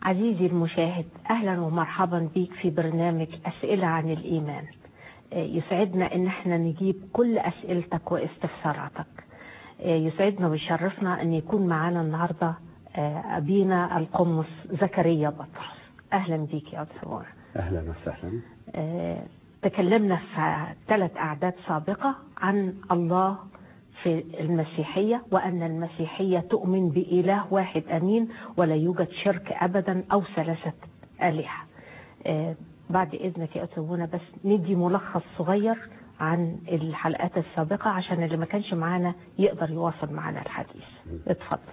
عزيزي المشاهد أهلا ومرحبا بيك في برنامج أسئلة عن الإيمان آه، يسعدنا إن احنا نجيب كل أسئلتك واستفساراتك آه، يسعدنا ويشرفنا أن يكون معنا النهاردة آه، أبينا القمص زكريا بطرس أهلا بيك يا أستاذ اهلا وسهلا آه، تكلمنا في ثلاث أعداد سابقة عن الله في المسيحية وأن المسيحية تؤمن بإله واحد أمين ولا يوجد شرك أبدا أو ثلاثة آلهة آه، بعد إذنك يا أتونا بس ندي ملخص صغير عن الحلقات السابقة عشان اللي ما كانش معانا يقدر يواصل معنا الحديث اتفضل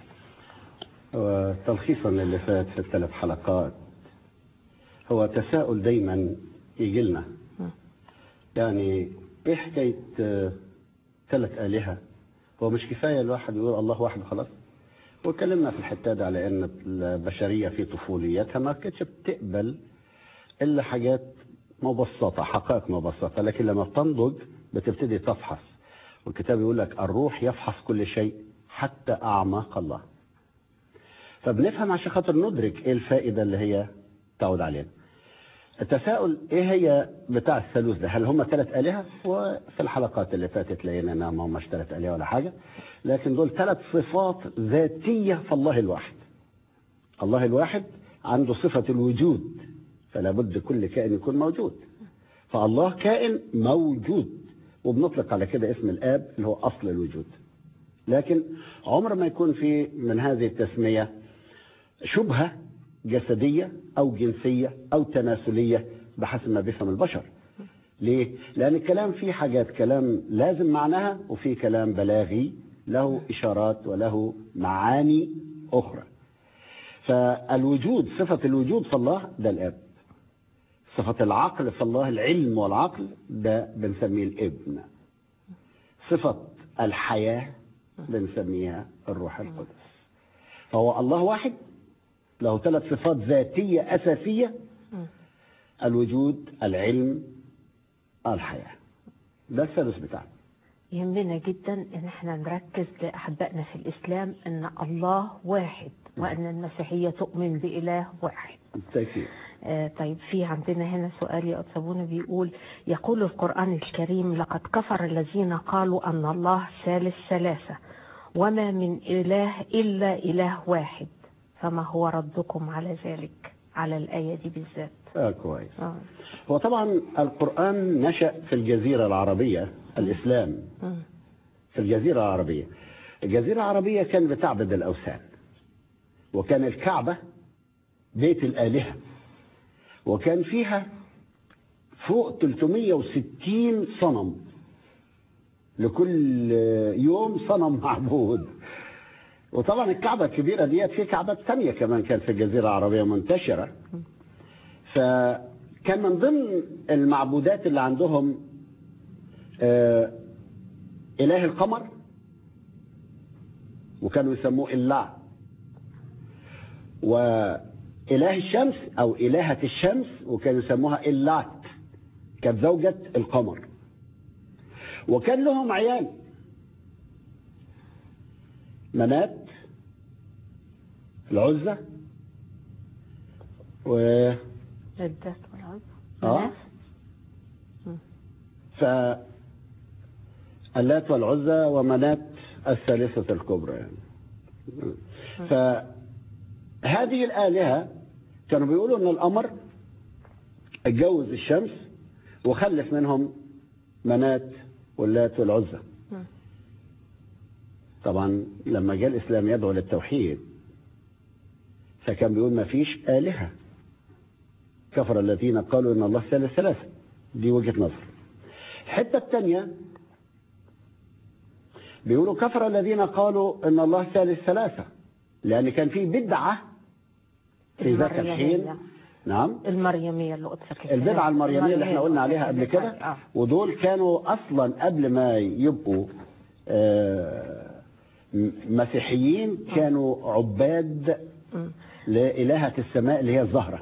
وتلخيصا اللي فات في الثلاث حلقات هو تساؤل دايما يجي لنا يعني ايه حكايه آه، ثلاث الهه هو مش كفايه الواحد يقول الله واحد وخلاص واتكلمنا في الحته دي على ان البشريه في طفوليتها ما كانتش بتقبل الا حاجات مبسطه حقائق مبسطه لكن لما بتنضج بتبتدي تفحص والكتاب يقول لك الروح يفحص كل شيء حتى اعماق الله فبنفهم عشان خاطر ندرك ايه الفائده اللي هي تعود علينا التساؤل ايه هي بتاع الثالوث ده هل هم ثلاث الهه وفي الحلقات اللي فاتت لقينا انها ما هماش ثلاث الهه ولا حاجه لكن دول ثلاث صفات ذاتيه في الله الواحد الله الواحد عنده صفه الوجود فلا بد كل كائن يكون موجود فالله كائن موجود وبنطلق على كده اسم الاب اللي هو اصل الوجود لكن عمر ما يكون في من هذه التسميه شبهه جسديه او جنسيه او تناسليه بحسب ما بيفهم البشر. ليه؟ لان الكلام فيه حاجات كلام لازم معناها وفي كلام بلاغي له اشارات وله معاني اخرى. فالوجود صفه الوجود في الله ده الاب. صفه العقل في الله العلم والعقل ده بنسميه الابن. صفه الحياه بنسميها الروح القدس. فهو الله واحد له ثلاث صفات ذاتية أساسية الوجود العلم الحياة ده الثالث بتاعنا يهمنا جدا ان احنا نركز لاحبائنا في الاسلام ان الله واحد وان المسيحيه تؤمن باله واحد بالتأكيد آه طيب في عندنا هنا سؤال يا أتسابونا بيقول يقول القرآن الكريم لقد كفر الذين قالوا أن الله ثالث ثلاثة وما من إله إلا إله واحد فما هو ردكم على ذلك على الآية دي بالذات آه كويس آه. هو طبعا القرآن نشأ في الجزيرة العربية الإسلام مم. في الجزيرة العربية الجزيرة العربية كان بتعبد الأوثان وكان الكعبة بيت الآلهة وكان فيها فوق 360 صنم لكل يوم صنم معبود وطبعا الكعبة الكبيرة ديت في كعبات ثانية كمان كانت في الجزيرة العربية منتشرة فكان من ضمن المعبودات اللي عندهم آه إله القمر وكانوا يسموه اللع وإله الشمس أو إلهة الشمس وكانوا يسموها اللات كانت زوجة القمر وكان لهم عيال منات العزة و الذات والعز اه فاللات والعزى ومنات الثالثة الكبرى يعني فهذه الآلهة كانوا بيقولوا ان القمر اتجوز الشمس وخلف منهم منات واللات والعزى مم. طبعا لما جاء الاسلام يدعو للتوحيد فكان بيقول ما فيش آلهة كفر الذين قالوا ان الله ثالث ثلاثة دي وجهة نظر الحتة الثانية بيقولوا كفر الذين قالوا ان الله ثالث ثلاثة لان كان في بدعة في ذاك الحين المريمية. نعم المريمية اللي قلت البدعة المريمية اللي احنا قلنا عليها قبل كده آه. ودول كانوا اصلا قبل ما يبقوا آه، م- مسيحيين كانوا عباد مم. لإلهة السماء اللي هي الزهرة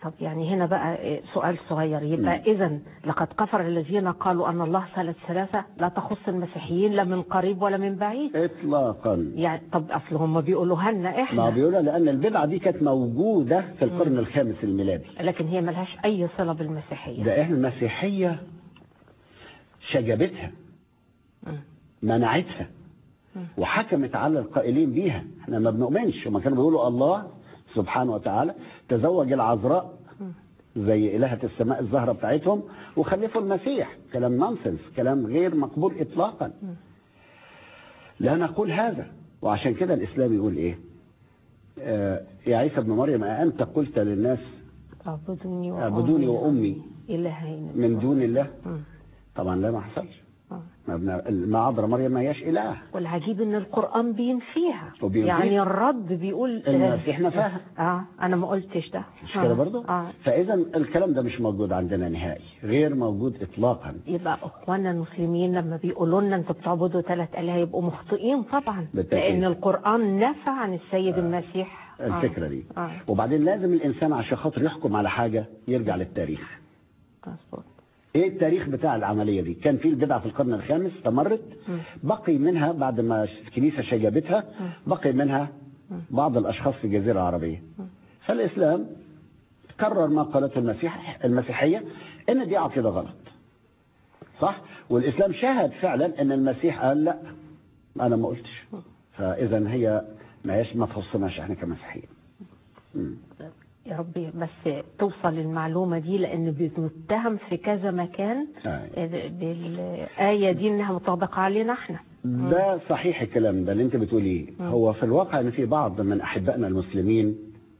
طب يعني هنا بقى سؤال صغير يبقى اذا لقد كفر الذين قالوا ان الله ثالث ثلاثه لا تخص المسيحيين لا من قريب ولا من بعيد اطلاقا يعني طب اصل هم بيقولوها لنا ما احنا بيقولوا لان البدعه دي كانت موجوده في القرن الخامس الميلادي لكن هي ملهاش اي صله بالمسيحيه ده احنا المسيحيه شجبتها مم. منعتها وحكمت على القائلين بيها احنا ما بنؤمنش هما كانوا بيقولوا الله سبحانه وتعالى تزوج العذراء زي إلهة السماء الزهرة بتاعتهم وخلفوا المسيح كلام نونسنس كلام غير مقبول إطلاقا لا نقول هذا وعشان كده الإسلام يقول إيه آه يا عيسى ابن مريم أأنت قلت للناس اعبدوني وأمي اعبدوني وأمي الهين من دون الله مم. طبعا لا ما حصلش آه. ما ابن- ما عذراء مريم ما هياش إله والعجيب ان القران بينفيها وبينفيها. يعني الرد بيقول المسيح نفاها. اه انا ما قلتش ده مش كده آه. برضه اه فإذا الكلام ده مش موجود عندنا نهائي غير موجود إطلاقا يبقى اخواننا المسلمين لما بيقولوا لنا انتوا بتعبدوا ثلاث الهه يبقوا مخطئين طبعا بالتأكيد. لان القران نفى عن السيد المسيح آه. الفكرة دي اه وبعدين لازم الإنسان عشان خاطر يحكم على حاجة يرجع للتاريخ مظبوط ايه التاريخ بتاع العمليه دي كان في البدعه في القرن الخامس استمرت بقي منها بعد ما الكنيسه شجبتها بقي منها بعض الاشخاص في الجزيره العربيه فالاسلام كرر ما قالته المسيح المسيحيه ان دي عقيده غلط صح والاسلام شاهد فعلا ان المسيح قال لا انا ما قلتش فاذا هي ما هيش ما تخصناش احنا كمسيحيين مم. يا ربي بس توصل المعلومه دي لان بنتهم في كذا مكان أي. بالايه دي انها مطابقه علينا احنا ده صحيح الكلام ده اللي انت بتقوليه هو في الواقع ان في بعض من احبائنا المسلمين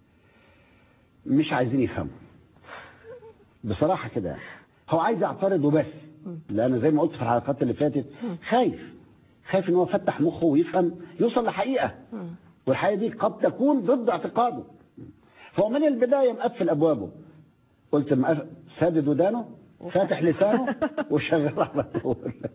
مش عايزين يفهموا بصراحه كده هو عايز يعترض وبس لان زي ما قلت في الحلقات اللي فاتت خايف خايف ان هو يفتح مخه ويفهم يوصل لحقيقه والحقيقه دي قد تكون ضد اعتقاده فهو من البدايه مقفل ابوابه قلت مقف- سادد ودانه فاتح لسانه وشغال على طول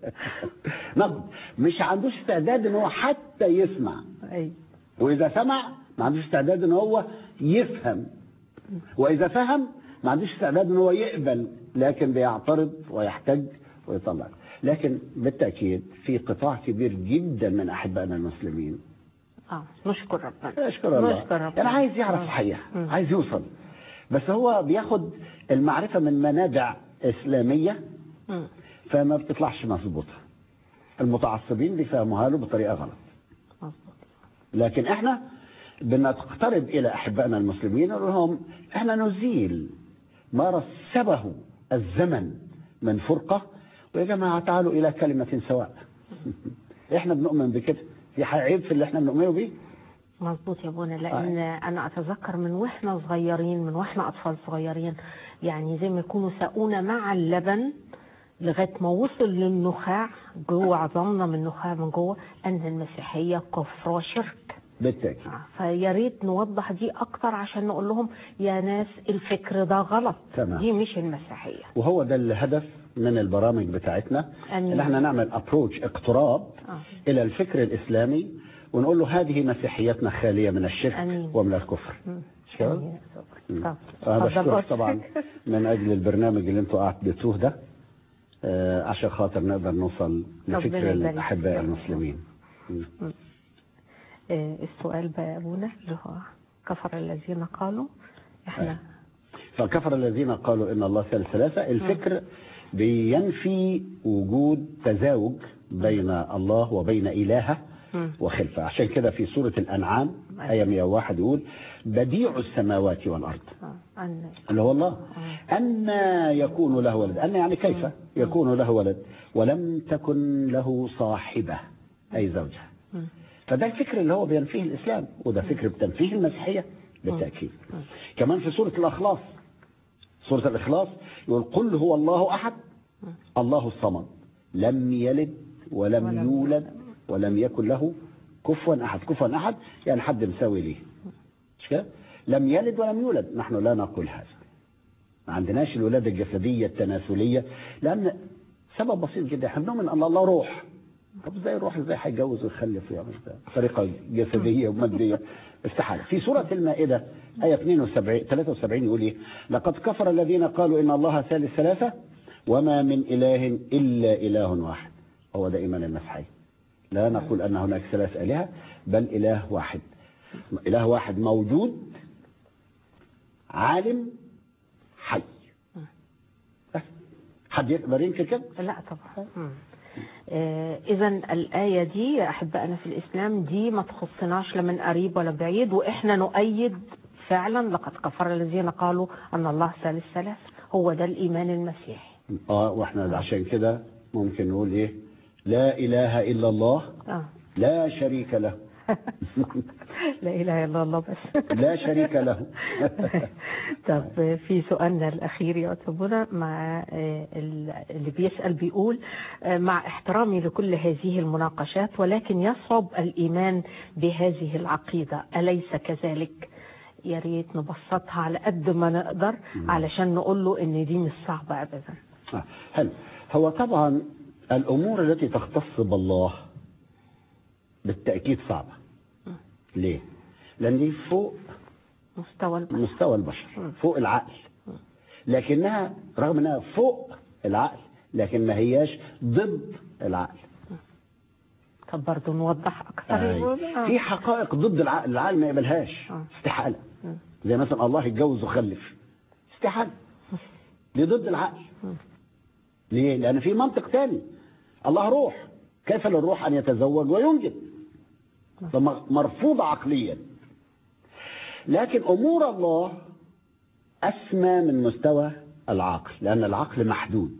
نقد مش عندوش استعداد ان هو حتى يسمع اي واذا سمع ما عندوش استعداد ان هو يفهم واذا فهم ما عندوش استعداد ان هو يقبل لكن بيعترض ويحتج ويطلع لكن بالتاكيد في قطاع كبير جدا من احبائنا المسلمين اه نشكر ربنا اشكر الله نشكر ربنا يعني عايز يعرف آه. الحقيقه مم. عايز يوصل بس هو بياخد المعرفه من منابع اسلاميه مم. فما بتطلعش مظبوطه المتعصبين بيفهموها له بطريقه غلط مظبوط لكن احنا بنقترب الى احبائنا المسلمين نقول لهم احنا نزيل ما رسبه الزمن من فرقه ويا جماعه تعالوا الى كلمه سواء احنا بنؤمن بكده في عيب في اللي احنا بنؤمنه بيه مظبوط يا بونا لان انا اتذكر من واحنا صغيرين من واحنا اطفال صغيرين يعني زي ما يكونوا سقونا مع اللبن لغايه ما وصل للنخاع جوه عظمنا من نخاع من جوه ان المسيحيه كفر وشرك بالتاكيد آه، فيا ريت نوضح دي اكتر عشان نقول لهم يا ناس الفكر ده غلط تمام. دي مش المسيحيه وهو ده الهدف من البرامج بتاعتنا أمين. ان احنا نعمل ابروتش اقتراب آه. الى الفكر الاسلامي ونقول له هذه مسيحيتنا خاليه من الشرك أمين. ومن الكفر مم. مش كده؟ أمين. مم. طب. أنا اتفضل بشكرك بس. طبعا من أجل البرنامج اللي أنتوا قعدتوه ده آه، عشان خاطر نقدر نوصل ربنا لفكر يبارك الأحباء فيك. المسلمين مم. آه، السؤال بقى يا ابونا اللي هو كفر الذين قالوا احنا فكفر الذين قالوا إن الله ثالث ثلاثة الفكر بينفي وجود تزاوج بين الله وبين إلهه مم. وخلفه عشان كده في سورة الأنعام آية 101 يقول بديع السماوات والأرض آه، أن اللي هو الله أن يكون له ولد أن يعني كيف يكون له ولد ولم تكن له صاحبة أي زوجة مم. فده الفكر اللي هو بينفيه الإسلام وده فكر بتنفيه المسيحية بالتأكيد كمان في سورة الأخلاص سورة الإخلاص يقول قل هو الله أحد الله الصمد لم يلد ولم ولم يولد ولم يكن له كفوا أحد كفوا أحد يعني حد مساوي ليه مش كده؟ لم يلد ولم يولد نحن لا نقول هذا ما عندناش الولادة الجسدية التناسلية لأن سبب بسيط جدا احنا بنؤمن أن الله روح طب ازاي الروح ازاي هيتجوز ويخلف ويعمل ده؟ طريقه جسديه وماديه استحاله في سوره المائده ايه 72 73 يقول ايه لقد كفر الذين قالوا ان الله ثالث ثلاثه وما من اله الا اله واحد هو ده ايمان المسيحيه لا نقول ان هناك ثلاث الهه بل اله واحد اله واحد موجود عالم حي بس حد يقدر ينكر كده لا طبعا مم. آه، إذا الآية دي يا أحبائنا في الإسلام دي ما تخصناش لا من قريب ولا بعيد وإحنا نؤيد فعلا لقد كفر الذين قالوا أن الله ثالث ثلاث هو ده الإيمان المسيحي اه واحنا عشان كده ممكن نقول ايه لا اله الا الله آه. لا شريك له لا إله إلا الله بس لا شريك له طب في سؤالنا الأخير يا أتبونا مع آه، اللي بيسأل بيقول آه، مع احترامي لكل هذه المناقشات ولكن يصعب الإيمان بهذه العقيدة أليس كذلك؟ يا ريت نبسطها على قد ما نقدر علشان نقول له إن دي مش صعبة أبدا. آه، حلو هو طبعا الامور التي تختص بالله بالتاكيد صعبه ليه لان دي فوق مستوى البشر. مستوى البشر فوق العقل لكنها رغم انها فوق العقل لكن ما هياش ضد العقل طب برضه نوضح أكثر أي. آه. في حقائق ضد العقل العقل ما يقبلهاش آه. استحاله زي مثلا الله يتجوز ويخلف استحاله دي ضد العقل ليه؟ لأن في منطق تاني الله روح كيف للروح أن يتزوج وينجب ده م- مرفوض عقليا لكن أمور الله أسمى من مستوى العقل لأن العقل محدود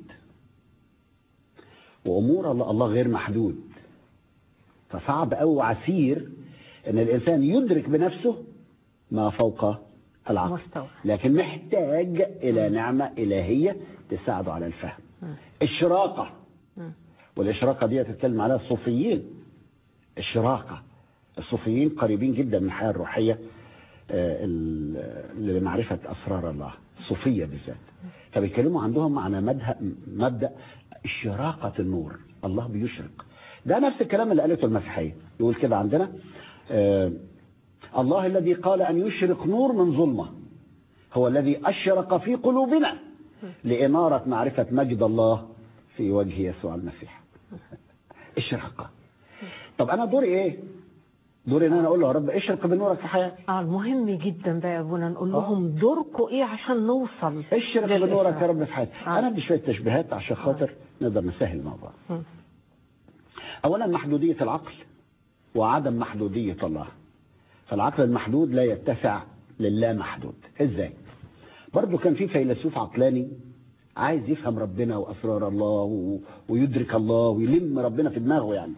وأمور الله الله غير محدود فصعب أو عسير أن الإنسان يدرك بنفسه ما فوق العقل مستوى. لكن محتاج إلى نعمة إلهية تساعده على الفهم الشراقة مم. والإشراقة دي تتكلم عليها الصوفيين الشراقة الصوفيين قريبين جدا من الحياة الروحية آه، ال- لمعرفة أسرار الله الصوفية بالذات فبيتكلموا عندهم عن مبدأ مبدأ شراقة النور الله بيشرق ده نفس الكلام اللي قالته المسيحية يقول كده عندنا آه، الله الذي قال أن يشرق نور من ظلمة هو الذي أشرق في قلوبنا لإنارة معرفة مجد الله في وجه يسوع المسيح اشرق طب أنا دوري إيه؟ دوري إن أنا أقول له يا رب اشرق بنورك في حياتي اه المهم جدا بقى يا ابونا نقول لهم دوركم ايه عشان نوصل اشرق للإسلام. بنورك يا رب في حياتي آه. أنا بدي شوية تشبيهات عشان خاطر نقدر نسهل الموضوع مم. أولا محدودية العقل وعدم محدودية الله فالعقل المحدود لا يتسع للا محدود ازاي برضو كان في فيلسوف عقلاني عايز يفهم ربنا واسرار الله و... ويدرك الله ويلم ربنا في دماغه يعني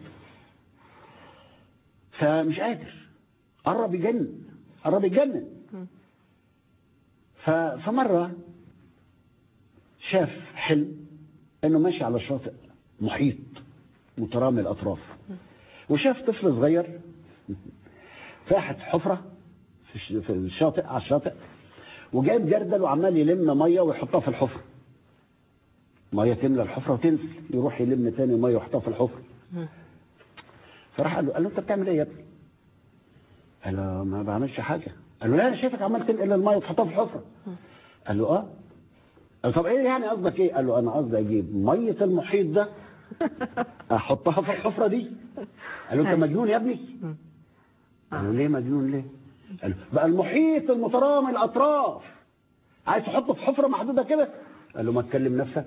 فمش قادر قرب يجنن قرب يتجنن ف... فمره شاف حلم انه ماشي على شاطئ محيط مترامي الاطراف وشاف طفل صغير فاحت حفره في الش- في الشاطئ على الشاطئ وجايب جردل وعمال يلم ميه ويحطها في الحفره ميه تملى الحفره وتنزل يروح يلم تاني ميه ويحطها في الحفره مم. فراح قال له قال له انت بتعمل ايه يا ابني؟ قال له ما بعملش حاجه قال له لا انا شايفك عمال تنقل الميه وتحطها في الحفره قال له اه قال له طب ايه يعني قصدك ايه؟ قال له انا قصدي اجيب ميه المحيط ده احطها في الحفره دي قال له انت مجنون يا ابني قال له ليه مجنون ليه قال له بقى المحيط المترامي الاطراف عايز تحطه في حفره محدوده كده قال له ما تكلم نفسك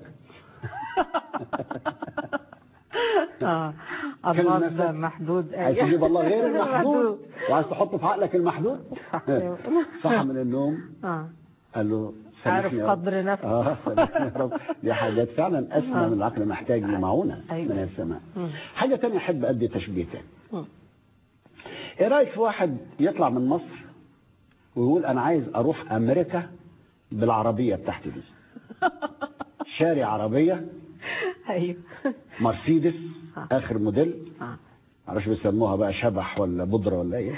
اه كلم الله نفسك. ده محدود عايز تجيب الله غير المحدود وعايز تحطه في عقلك المحدود صح. صح من النوم اه قال له عارف سامحني يا رب. قدر نفسك. اه سامحني يا رب دي حاجات فعلا اسمى آه. من العقل محتاج لمعونه أيوة. من السماء مم. حاجه تانية احب ادي تشبيه تاني مم. ايه رايك في واحد يطلع من مصر ويقول انا عايز اروح امريكا بالعربيه بتاعتي دي شاري عربيه ايوه مرسيدس آه. اخر موديل آه. معرفش بيسموها بقى شبح ولا بودره ولا ايه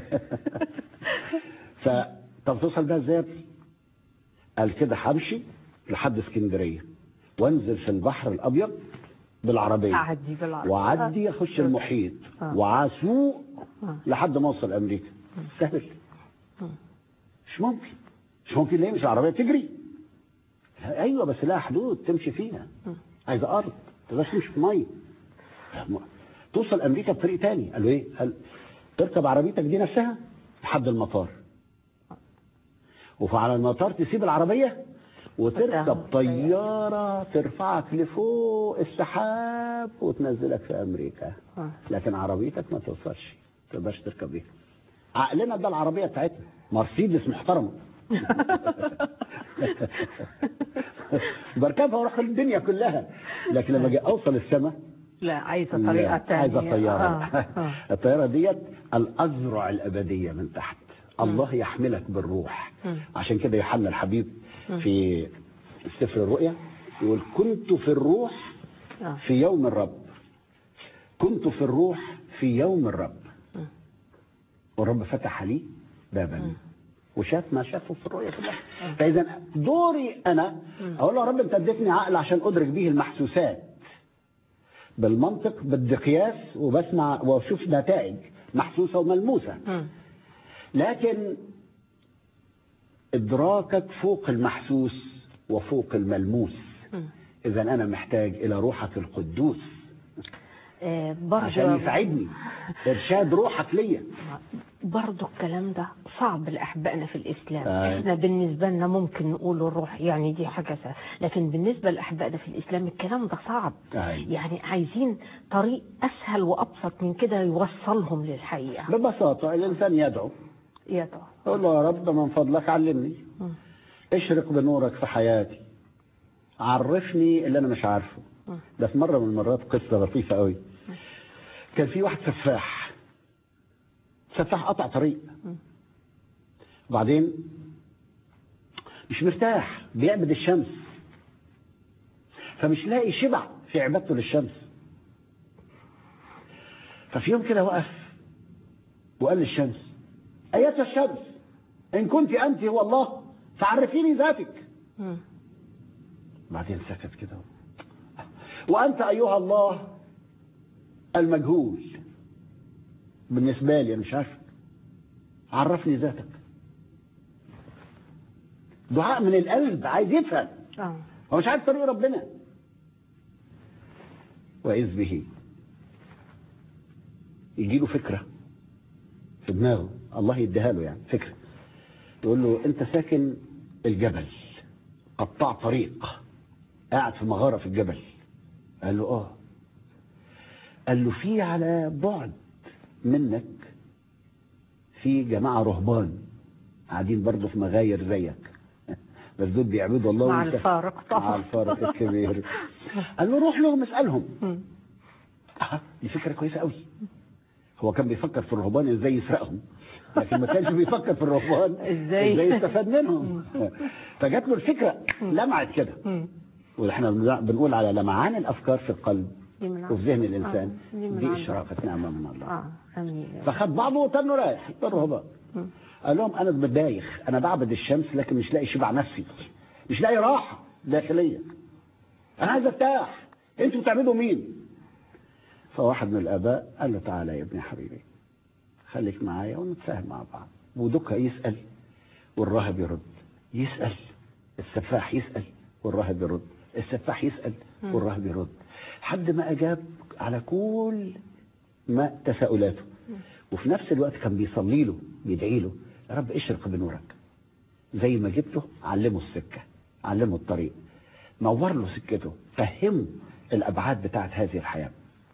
ف طب توصل بقى ازاي يا ابني؟ قال كده همشي لحد اسكندريه وانزل في البحر الابيض بالعربيه اعدي بالعربيه وعدي اخش المحيط آه. وعسوق آه. لحد ما اوصل امريكا سهل مش ممكن مش ممكن ليه مش العربيه تجري ايوه بس لها حدود تمشي فيها عايزه ارض تقدرش تمشي في ميه توصل امريكا بطريق تاني قالوا ايه قال تركب عربيتك دي نفسها لحد المطار وعلى المطار تسيب العربيه وتركب وتاخد طياره ترفعك لفوق السحاب وتنزلك في امريكا آه. لكن عربيتك ما توصلش ما تقدرش تركب بيها عقلنا ده العربيه بتاعتنا مرسيدس محترمه بركبها واروح الدنيا كلها لكن لما اجي اوصل السماء لا عايزه طريقه لا، تانية عايزه طياره آه. آه. الطياره ديت الازرع الابديه من تحت الله يحملك بالروح مم. عشان كده يوحنا الحبيب في سفر الرؤيا يقول كنت في الروح آه. في يوم الرب كنت في الروح في يوم الرب مم. والرب فتح لي بابا وشاف ما شافه في الرؤيا كلها فاذا دوري انا اقول له يا رب انت اديتني عقل عشان ادرك به المحسوسات بالمنطق بدي قياس وبسمع واشوف نتائج محسوسه وملموسه مم. لكن ادراكك فوق المحسوس وفوق الملموس مم. اذا انا محتاج الى روحك القدوس آه، برضو عشان يساعدني ارشاد روحك ليا برضو الكلام ده صعب لأحبائنا في الإسلام آه. احنا بالنسبة لنا ممكن نقول الروح يعني دي حاجة سهلة لكن بالنسبة لأحبائنا في الإسلام الكلام ده صعب آه. يعني عايزين طريق أسهل وأبسط من كده يوصلهم للحقيقة ببساطه الانسان يدعو يدعو يقول له يا رب من فضلك علمني مم. اشرق بنورك في حياتي عرفني اللي انا مش عارفه مم. ده في مره من المرات قصه لطيفه قوي كان في واحد سفاح سفاح قطع طريق مم. وبعدين مش مرتاح بيعبد الشمس فمش لاقي شبع في عبادته للشمس ففي يوم كده وقف وقال للشمس ايتها الشمس ان كنت انت هو الله فعرفيني ذاتك مم. بعدين سكت كده وانت ايها الله المجهول بالنسبه لي انا مش عارف عرفني ذاتك دعاء من القلب عايز يفهم آه. هو مش عارف طريق ربنا واذ به يجي له فكره في دماغه الله يديها له يعني فكره يقول له انت ساكن الجبل قطاع طريق قاعد في مغاره في الجبل قال له اه قال له في على بعد منك في جماعه رهبان قاعدين برضه في مغاير زيك بس دول بيعبدوا الله مع وانت- الفارق طبعا. مع الفارق الكبير قال له روح لهم اسالهم مم. آه، دي فكره كويسه قوي هو كان بيفكر في الرهبان ازاي يسرقهم لكن ما كانش بيفكر في الرهبان إزاي؟ ازاي يستفاد منهم فجات له الفكره لمعت كده مم. واحنا بنقول على لمعان الافكار في القلب دي من وفي ذهن الانسان آه، دي من دي عند اشراقه نعمه من الله اه امين فخد بعضه وتنه رايح للرهبان مم. قال لهم انا متدايخ انا بعبد الشمس لكن مش لاقي شبع نفسي مش لاقي راحه داخليه انا عايز ارتاح انتوا بتعبدوا مين فواحد من الاباء قال له تعالى يا ابني حبيبي خليك معايا ونتفاهم مع بعض ودكها يسال والراهب يرد يسال السفاح يسال والراهب يرد السفاح يسال والراهب يرد لحد ما اجاب على كل ما تساؤلاته وفي نفس الوقت كان بيصلي له بيدعي له يا رب اشرق بنورك زي ما جبته علمه السكه علمه الطريق نور له سكته فهمه الابعاد بتاعت هذه الحياه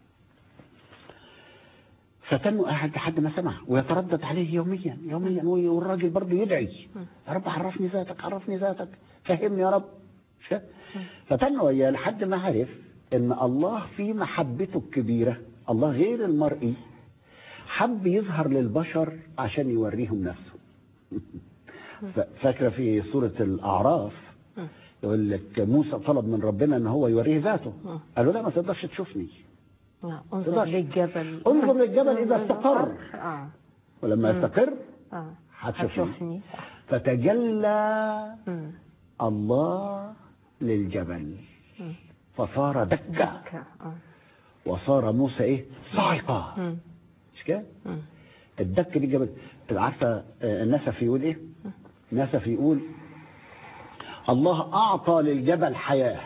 فتنه قاعد لحد ما سمع ويتردد عليه يوميا يوميا والراجل برضه يدعي يا رب عرفني ذاتك عرفني ذاتك فهمني يا رب مش كده؟ فتنه وياه لحد ما عرف ان الله في محبته الكبيره الله غير المرئي حب يظهر للبشر عشان يوريهم نفسه ف- فاكره في سوره الاعراف يقول لك موسى طلب من ربنا ان هو يوريه ذاته قال له لا ما تقدرش تشوفني آه، انظر تقدرش. للجبل انظر للجبل إذا استقر. اه ولما يستقر اه هتشوفني هتشوفني فتجلى مم. الله للجبل مم. فصار دكا دكة. آه. وصار موسى ايه صاعقة مم. مش كده مم. الدك دي جابت عارفه آه، النسف يقول ايه نسف يقول الله اعطى للجبل حياه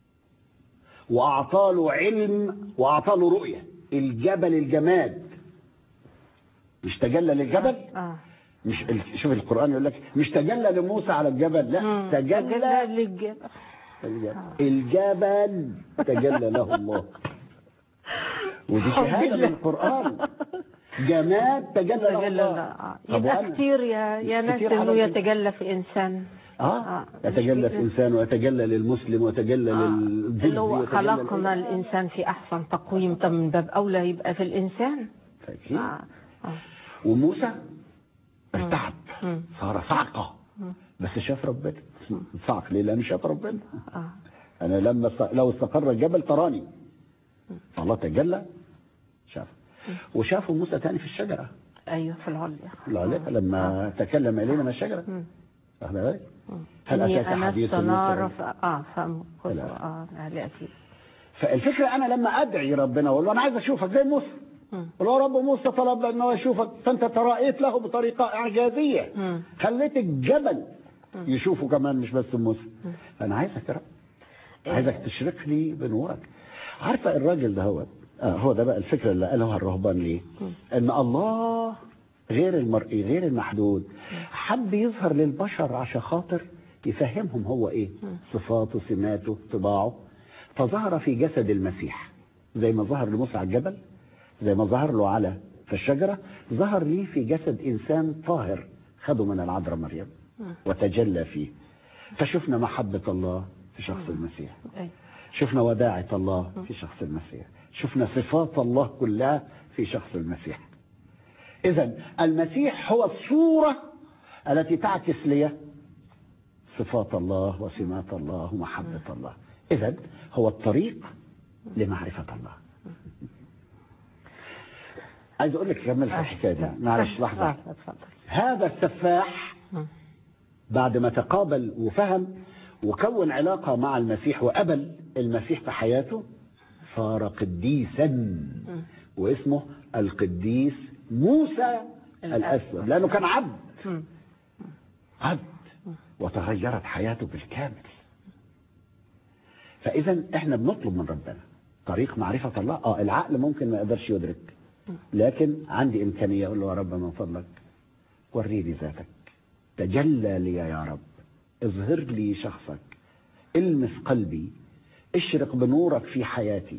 واعطى له علم واعطى له رؤيه الجبل الجماد مش تجلى للجبل آه. مش ال- شوف القران يقول لك مش تجلى لموسى على الجبل لا مم. تجلى للجبل الجبل الجبل تجلى له الله ودي حب شهاده من الله. القران جماد تجلى له يتجلى الله لا. طب يبقى وأنا؟ كتير يا يا ناس كتير انه على يتجلى في انسان اه آه. يتجلى في انسان ويتجلى للمسلم ويتجلى آه. للضد اللي هو ويتجلى خلقنا لل- الانسان في احسن تقويم طب من باب اولى يبقى في الانسان أكيد. آه. آه. وموسى ارتعب مم. صار صعقه مم. بس شاف ربنا صعق ليه لانه شاف ربنا آه. انا لما است- لو استقر الجبل تراني الله تجلى شاف وشافوا موسى تاني في الشجره ايوه في العليا العليقة لما تكلم الينا من الشجره مم. واخد بالك مم. هل إني أتاك أنست حديث نار موسى؟ ف... اه فم لا. اه لا اكيد فالفكره انا لما ادعي ربنا واقول له انا عايز اشوفك زي موسى مم. ولو رب موسى طلب ان هو يشوفك فانت ترأيت له بطريقه اعجازيه مم. خليت الجبل يشوفه كمان مش بس موسى انا عايزك يا رب عايزك تشرق لي بنورك عارفه الراجل ده هو آه هو ده بقى الفكره اللي قالها الرهبان ليه ان الله غير المرئي غير المحدود حب يظهر للبشر عشان خاطر يفهمهم هو ايه صفاته سماته طباعه فظهر في جسد المسيح زي ما ظهر لموسى على الجبل زي ما ظهر له على في الشجرة ظهر لي في جسد إنسان طاهر خده من العذراء مريم وتجلى فيه فشفنا محبة الله في شخص المسيح أي. شفنا وداعة الله في شخص المسيح شفنا صفات الله كلها في شخص المسيح إذا المسيح هو الصورة التي تعكس لي صفات الله وسمات الله ومحبة الله إذا هو الطريق لمعرفة الله عايز أقول لك كمل في الحكاية دي معلش لحظة آه، اتفضل هذا السفاح مم. بعد ما تقابل وفهم وكون علاقة مع المسيح وقبل المسيح في حياته صار قديسا واسمه القديس موسى الأسود لأنه كان عبد مم. عبد وتغيرت حياته بالكامل فإذا احنا بنطلب من ربنا طريق معرفة الله اه العقل ممكن ما يقدرش يدرك لكن عندي إمكانية أقول له يا رب من فضلك وريني ذاتك تجلى لي يا رب اظهر لي شخصك المس قلبي اشرق بنورك في حياتي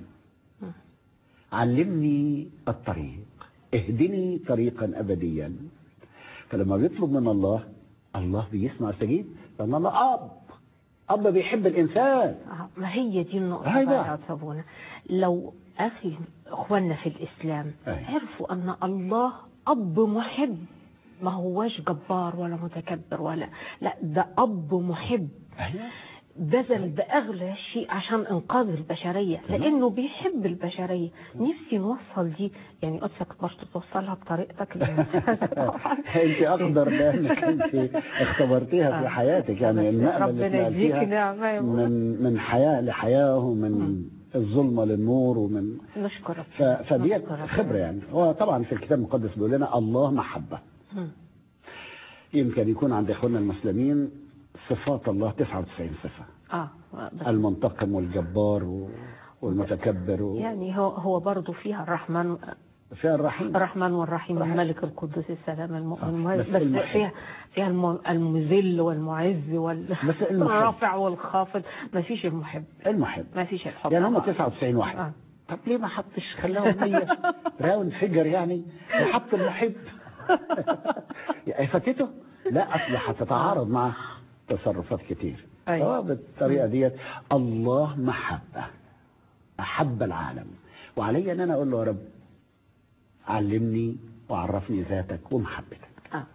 علمني الطريق اهدني طريقا ابديا فلما بيطلب من الله الله بيسمع ويستجيب لان الله اب اب بيحب الانسان آه، ما هي دي النقطة أيوة. بقى يا صابونة لو أخي إخواننا في الإسلام أيوة. عرفوا أن الله أب محب ما هواش جبار ولا متكبر ولا لا ده أب محب أيوة. بذل بأغلى شيء عشان إنقاذ البشرية لأنه بيحب البشرية نفسي نوصل دي يعني قدسك برضه توصلها بطريقتك الممتازة طبعاً. انت اقدر لانك انت اختبرتيها في آه. حياتك يعني بس النقله اللي ربنا يديك اتنقلتيها نعمة يا رب. من من حياه لحياه ومن الظلمه للنور ومن نشكر ف- ربنا. فدي نشكر ربنا. خبره يعني هو طبعا في الكتاب المقدس بيقول لنا الله محبه مم. يمكن يكون عند اخواننا المسلمين صفات الله 99 صفه اه بس المنتقم والجبار و- والمتكبر و... يعني هو هو برضه فيها الرحمن فيها الرحيم الرحمن والرحيم رحيم. الملك القدوس السلام المؤمن آه، المهيمن بس بس المحب. فيها فيها الم- المذل والمعز وال بس المحب. الرافع والخافض ما فيش المحب المحب ما فيش الحب يعني هم 99 واحد آه. طب ليه ما حطش خلاهم 100 راوند فيجر يعني وحط المحب يعني فاتته لا اصل هتتعارض مع تصرفات كتير أيوة. اه بالطريقه ديت الله محبه احب العالم وعلي ان انا اقول له يا رب علمني وعرفني ذاتك ومحبتك آه.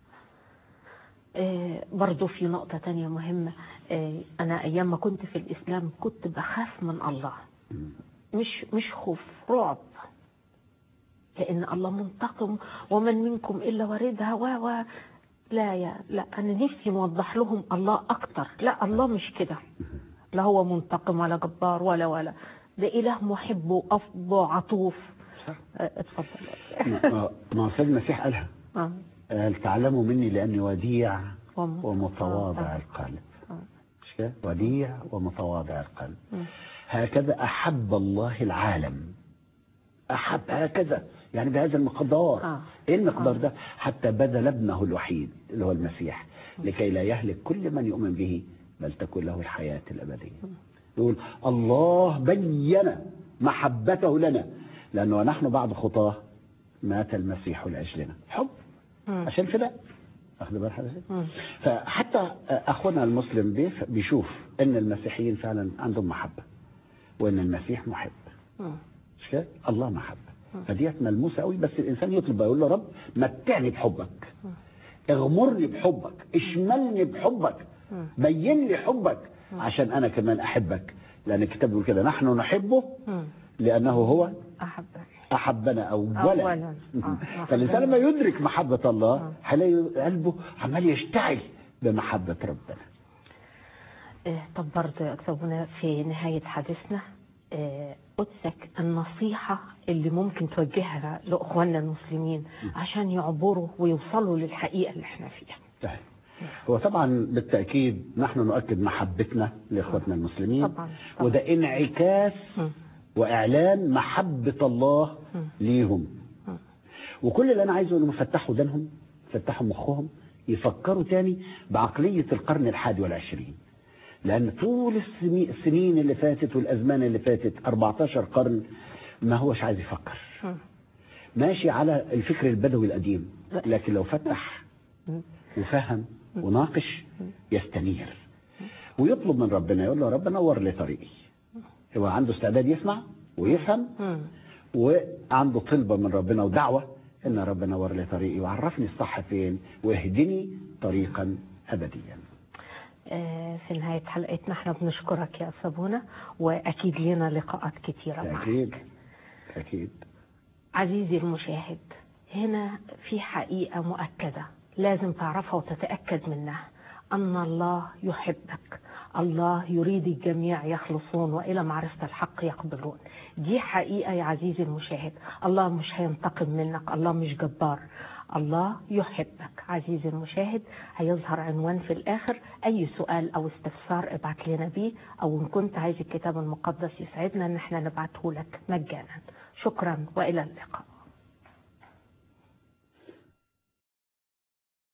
آه برضو في نقطة تانية مهمة آه أنا أيام ما كنت في الإسلام كنت بخاف من الله مش مش خوف رعب لأن الله منتقم ومن منكم إلا واردها و و لا يا لا أنا نفسي نوضح لهم الله أكتر لا الله مش كده لا هو منتقم ولا جبار ولا ولا ده إله محب وأفضل وعطوف صح آه، اتفضل ما ما هو سيد المسيح قالها آه. قال تعلموا مني لاني وديع وم- ومتواضع آه. القلب آه. مش كده وديع ومتواضع القلب مم. هكذا احب الله العالم احب هكذا يعني بهذا المقدار آه. ايه المقدار آه. ده حتى بذل ابنه الوحيد اللي هو المسيح لكي لا يهلك كل من يؤمن به بل تكون له الحياه الابديه يقول الله بين محبته لنا لانه ونحن بعد خطاه مات المسيح لاجلنا حب مم. عشان كده واخد بال حضرتك مم. فحتى اخونا المسلم بيف- بيشوف ان المسيحيين فعلا عندهم محبه وان المسيح محب مم. مش كده الله محبه فديت ملموسه قوي بس الانسان يطلب يقول له رب متعني بحبك اغمرني بحبك اشملني بحبك مم. بين لي حبك عشان انا كمان احبك لان الكتاب بيقول كده نحن نحبه مم. لانه هو أحبك احبنا اولا, أولاً. آه. فالانسان لما يدرك محبه الله آه. هيلاقي قلبه عمال يشتعل بمحبه ربنا آه، طب برضه يا أستاذ منى في نهاية حديثنا آه، قدسك النصيحة اللي ممكن توجهها لأخواننا المسلمين عشان يعبروا ويوصلوا للحقيقة اللي احنا فيها طيب. هو طبعا بالتاكيد نحن نؤكد محبتنا لاخوتنا المسلمين طبعاً، طبعاً. وده انعكاس مم. واعلان محبه الله مم. ليهم مم. وكل اللي انا عايزه انهم يفتحوا ودانهم يفتحوا مخهم يفكروا تاني بعقليه القرن الحادي والعشرين لان طول السني- السنين اللي فاتت والازمان اللي فاتت 14 قرن ما هوش عايز يفكر مم. ماشي على الفكر البدوي القديم لا. لكن لو فتح مم. وفهم وناقش يستنير ويطلب من ربنا يقول له يا رب نور لي طريقي هو عنده استعداد يسمع ويفهم مم. وعنده طلبة من ربنا ودعوة ان ربنا نور لي طريقي وعرفني الصح فين واهدني طريقا ابديا آه، في نهاية حلقتنا احنا بنشكرك يا أستاذ منى وأكيد لنا لقاءات كتيرة معك اكيد اكيد عزيزي المشاهد هنا في حقيقة مؤكدة لازم تعرفها وتتأكد منها أن الله يحبك الله يريد الجميع يخلصون وإلى معرفة الحق يقبلون دي حقيقة يا عزيزي المشاهد الله مش هينتقم منك الله مش جبار الله يحبك عزيزي المشاهد هيظهر عنوان في الآخر أي سؤال أو استفسار ابعت لنا بيه أو إن كنت عايز الكتاب المقدس يسعدنا إن احنا نبعته لك مجانا شكرا وإلى اللقاء